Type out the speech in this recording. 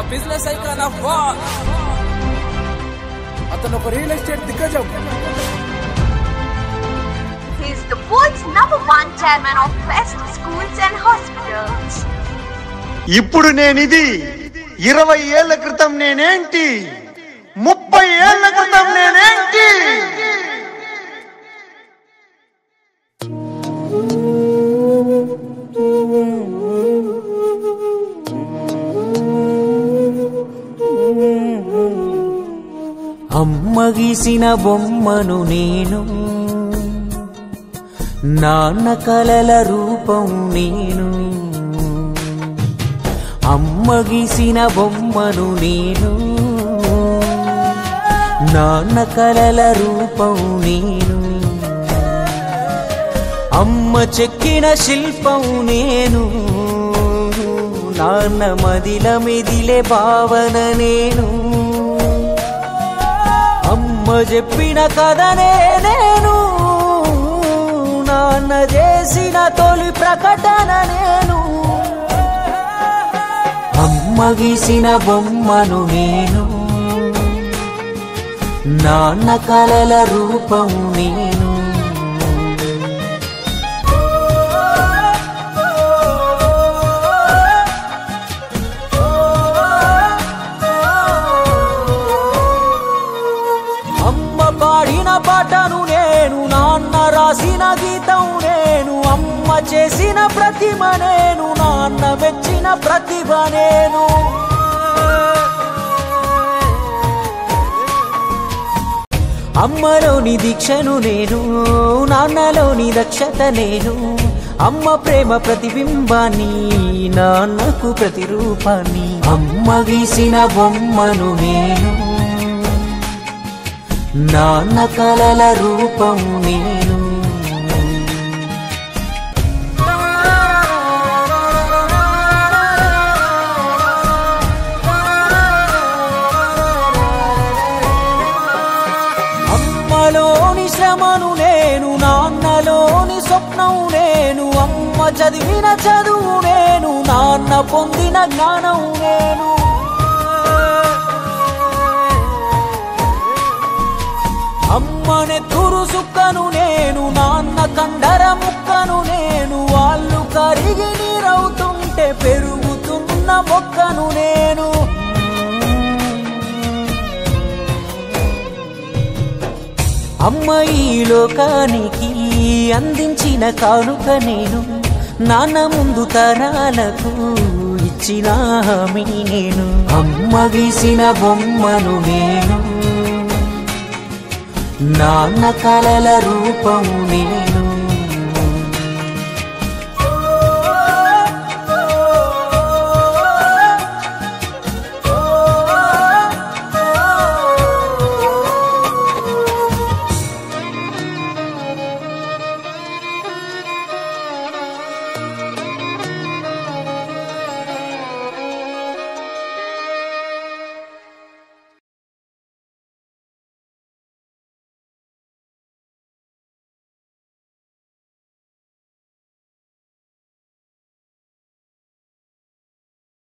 Business icon of war అతను ఒక real estate దిగ్గజం He is the world's number one chairman of best schools and hospitals. ఇప్పుడు నేనిది ఇరవై ఏళ్ల క్రితం నేనేంటి ముప్పై ఏళ్ల క్రితం నేనేంటి అమ్మ గీసిన బొమ్మను నేను నాన్న కలల రూపం నేను అమ్మ గీసిన బొమ్మను నేను నాన్న కలల రూపం నేను అమ్మ చెక్కిన శిల్పం నేను నాన్న మదిల మెదిలే భావన నేను అమ్మ చెప్పిన కథనే నేను నాన్న చేసిన తొలి ప్రకటన నేను అమ్మ గీసిన బొమ్మను నేను నాన్న కలల రూపం నేను అమ్మ పాడిన పాటను నేను నాన్న రాసిన గీతం నేను అమ్మ చేసిన ప్రతిమ నేను నాన్న మెచ్చిన ప్రతిభ నేను అమ్మలోని దీక్షను నేను నాన్నలోని దక్షత నేను అమ్మ ప్రేమ ప్రతిబింబాన్ని నాన్నకు ప్రతిరూపాన్ని అమ్మ గీసిన బొమ్మను నేను నాన్న కలల రూపం నేను అమ్మలోని శ్రమను నేను నాన్నలోని స్వప్నం నేను అమ్మ చదివిన చదువు నేను నాన్న పొందిన జ్ఞానం నేను అమ్మనే తురు సుక్కను నేను నాన్న కండర ముక్కను నేను వాళ్ళు కరిగి నీరవుతుంటే పెరుగుతున్న మొక్కను నేను అమ్మ ఈ లోకానికి అందించిన కానుక నేను నాన్న ముందు తరాలకు ఇచ్చిన హామీ నేను అమ్మ గీసిన బొమ్మను నేను నాన్న కలల రూపం నేను